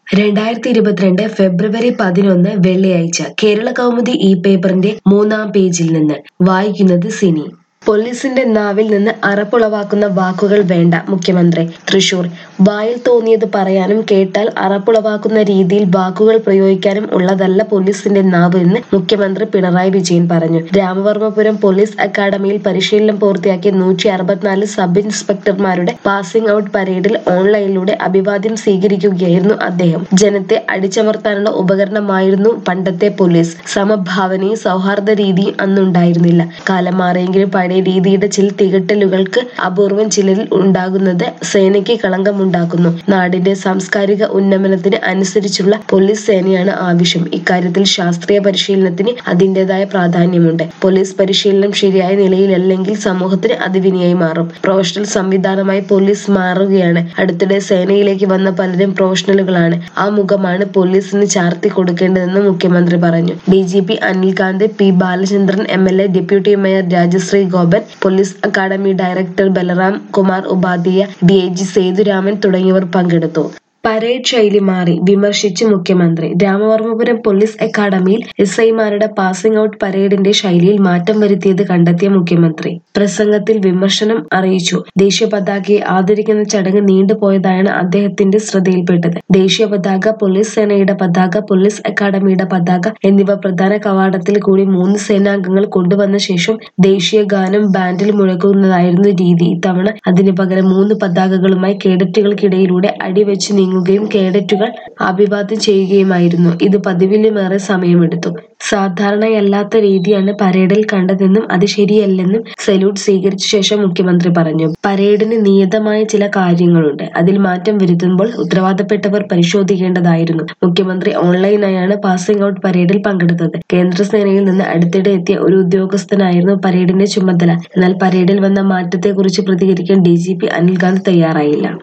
രണ്ടായിരത്തി ഇരുപത്തിരണ്ട് ഫെബ്രുവരി പതിനൊന്ന് വെള്ളിയാഴ്ച കേരള കൗമുദി ഈ പേപ്പറിന്റെ മൂന്നാം പേജിൽ നിന്ന് വായിക്കുന്നത് സിനി പോലീസിന്റെ നാവിൽ നിന്ന് അറപ്പുളവാക്കുന്ന വാക്കുകൾ വേണ്ട മുഖ്യമന്ത്രി തൃശൂർ വായിൽ തോന്നിയത് പറയാനും കേട്ടാൽ അറപ്പുളവാക്കുന്ന രീതിയിൽ വാക്കുകൾ പ്രയോഗിക്കാനും ഉള്ളതല്ല പോലീസിന്റെ നാവ് എന്ന് മുഖ്യമന്ത്രി പിണറായി വിജയൻ പറഞ്ഞു രാമവർമ്മപുരം പോലീസ് അക്കാദമിയിൽ പരിശീലനം പൂർത്തിയാക്കിയ നൂറ്റി അറുപത്തിനാല് സബ് ഇൻസ്പെക്ടർമാരുടെ പാസിംഗ് ഔട്ട് പരേഡിൽ ഓൺലൈനിലൂടെ അഭിവാദ്യം സ്വീകരിക്കുകയായിരുന്നു അദ്ദേഹം ജനത്തെ അടിച്ചമർത്താനുള്ള ഉപകരണമായിരുന്നു പണ്ടത്തെ പോലീസ് സമഭാവനയും സൗഹാർദ്ദ രീതിയും അന്നുണ്ടായിരുന്നില്ല കാലം മാറിയെങ്കിലും പഴയ രീതിയുടെ ചില തികട്ടലുകൾക്ക് അപൂർവം ചിലരിൽ ഉണ്ടാകുന്നത് സേനയ്ക്ക് കളങ്കമുണ്ടാക്കുന്നു നാടിന്റെ സാംസ്കാരിക ഉന്നമനത്തിന് അനുസരിച്ചുള്ള പോലീസ് സേനയാണ് ആവശ്യം ഇക്കാര്യത്തിൽ ശാസ്ത്രീയ പരിശീലനത്തിന് അതിൻ്റെതായ പ്രാധാന്യമുണ്ട് പോലീസ് പരിശീലനം ശരിയായ നിലയിലല്ലെങ്കിൽ സമൂഹത്തിന് അത് വിനയായി മാറും പ്രൊഫഷണൽ സംവിധാനമായി പോലീസ് മാറുകയാണ് അടുത്തിടെ സേനയിലേക്ക് വന്ന പലരും പ്രൊഫഷണലുകളാണ് ആ മുഖമാണ് പോലീസിന് ചാർത്തി കൊടുക്കേണ്ടതെന്ന് മുഖ്യമന്ത്രി പറഞ്ഞു D G P Anilkant P Balachandran M L A deputy mayor Rajasree Gopan police academy director Balaram Kumar Upadhyaya D I G Sethuraman തുടങ്ങിയവർ പങ്കെടുത്തു പരേഡ് ശൈലി മാറി വിമർശിച്ച് മുഖ്യമന്ത്രി രാമവർമ്മപുരം പോലീസ് അക്കാദമിയിൽ എസ് ഐമാരുടെ പാസിംഗ് ഔട്ട് പരേഡിന്റെ ശൈലിയിൽ മാറ്റം വരുത്തിയത് കണ്ടെത്തിയ മുഖ്യമന്ത്രി പ്രസംഗത്തിൽ വിമർശനം അറിയിച്ചു ദേശീയ പതാകയെ ആദരിക്കുന്ന ചടങ്ങ് നീണ്ടുപോയതാണ് അദ്ദേഹത്തിന്റെ ശ്രദ്ധയിൽപ്പെട്ടത് ദേശീയ പതാക പോലീസ് സേനയുടെ പതാക പോലീസ് അക്കാദമിയുടെ പതാക എന്നിവ പ്രധാന കവാടത്തിൽ കൂടി മൂന്ന് സേനാംഗങ്ങൾ കൊണ്ടുവന്ന ശേഷം ദേശീയ ഗാനം ബാൻഡിൽ മുഴക്കുന്നതായിരുന്നു രീതി ഇത്തവണ അതിനു പകരം മൂന്ന് പതാകകളുമായി കേഡറ്റുകൾക്കിടയിലൂടെ അടിവെച്ച് നീങ്ങുകയും കേഡറ്റുകൾ അഭിവാദ്യം ചെയ്യുകയുമായിരുന്നു ഇത് പതിവിലുമേറെ സമയമെടുത്തു സാധാരണയല്ലാത്ത രീതിയാണ് പരേഡിൽ കണ്ടതെന്നും അത് ശരിയല്ലെന്നും സല്യൂട്ട് സ്വീകരിച്ച ശേഷം മുഖ്യമന്ത്രി പറഞ്ഞു പരേഡിന് നിയതമായ ചില കാര്യങ്ങളുണ്ട് അതിൽ മാറ്റം വരുത്തുമ്പോൾ ഉത്തരവാദപ്പെട്ടവർ പരിശോധിക്കേണ്ടതായിരുന്നു മുഖ്യമന്ത്രി ഓൺലൈനായാണ് പാസിംഗ് ഔട്ട് പരേഡിൽ പങ്കെടുത്തത് കേന്ദ്രസേനയിൽ നിന്ന് അടുത്തിടെ എത്തിയ ഒരു ഉദ്യോഗസ്ഥനായിരുന്നു പരേഡിന്റെ ചുമതല എന്നാൽ പരേഡിൽ വന്ന മാറ്റത്തെക്കുറിച്ച് പ്രതികരിക്കാൻ ഡി ജി പി അനിൽകാന്ത് തയ്യാറായില്ല